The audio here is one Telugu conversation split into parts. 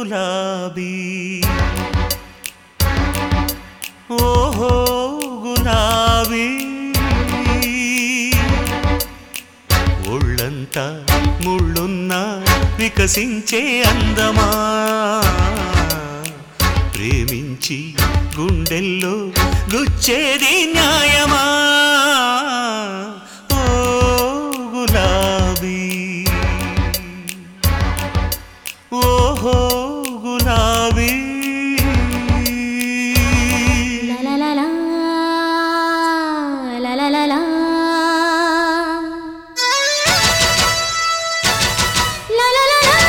గులాబీ ఓహో గులాబీ ఒళ్ళంతా ముళ్ళున్న వికసించే అందమా ప్రేమించి గుండెల్లో గుచ్చేది న్యాయమా ఓ గులాబీ ఓహో గులాబీ La la la la la la la la La la la la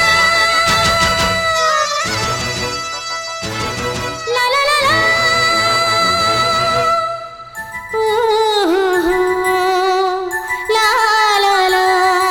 La la la la Ooh, la la la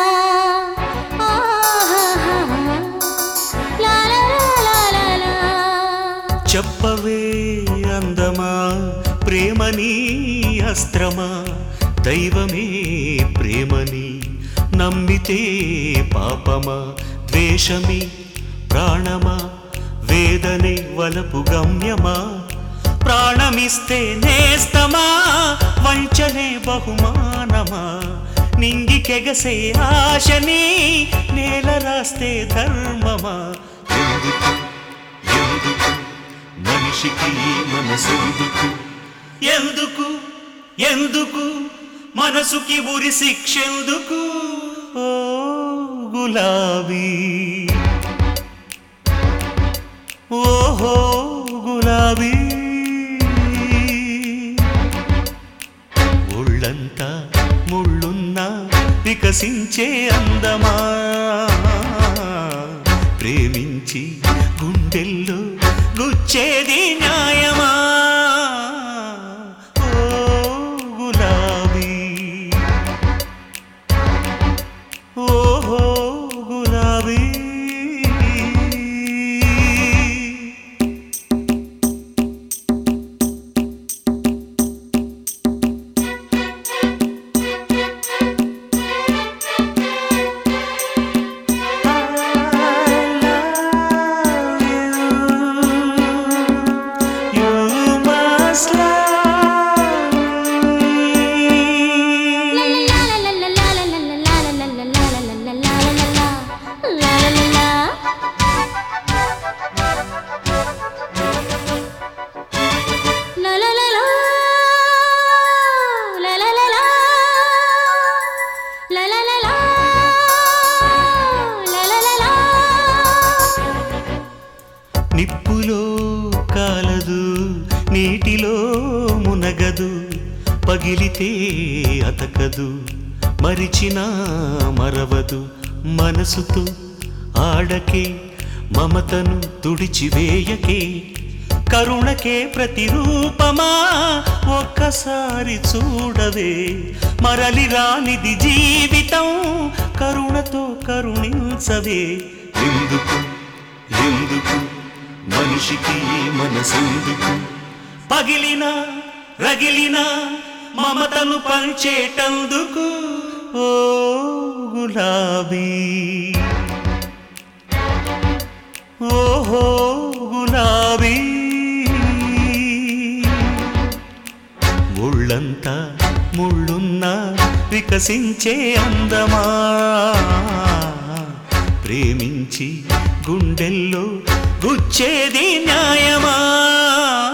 Ah, la la la la la la చెప్పవే అందమా ప్రేమని అస్త్రమా దైవమే ప్రేమని నమ్మితే పాపమా ద్వేషమి ప్రాణమా వేదనే వలపు గమ్యమా ప్రాణమిస్తే నేస్తమా వంచనే బహుమానమా నింగికెగసే ఆశని నేల రాస్తే ధర్మమా ఎందుకు ఎందుకు మనిషికి ఈ మనసెందుకు ఎందుకు ఎందుకు మనసుకి ఉరి శిక్షెందుకు ఓ గులాబీ ఓహో గులాబీ ఒళ్ళంతా ముళ్ళున్న వికసించే అందమా ప్రేమించి గుండెల్లో గుచ్చేది న్యాయమా ఓ గులాబీ ఓహో గులాబీ You must love me. నిప్పులో కాలదు నీటిలో మునగదు పగిలితే అతకదు మరిచినా మరవదు మనసుతో ఆడకే మమతను తుడిచివేయకే కరుణకే ప్రతిరూపమా ఒక్కసారి చూడవే మరలి రానిది జీవితం కరుణతో కరుణించవే ఎందుకు ఎందుకు మనిషికి ఈ మనసెందుకు పగిలిన రగిలిన మమతను పంచేటందుకు ఓ గులాబీ ఓహో గులాబీ ముళ్ళంతా ముళ్ళున్న వికసించే అందమా ప్రేమించి గుండెల్లో గుచ్చేది న్యాయమా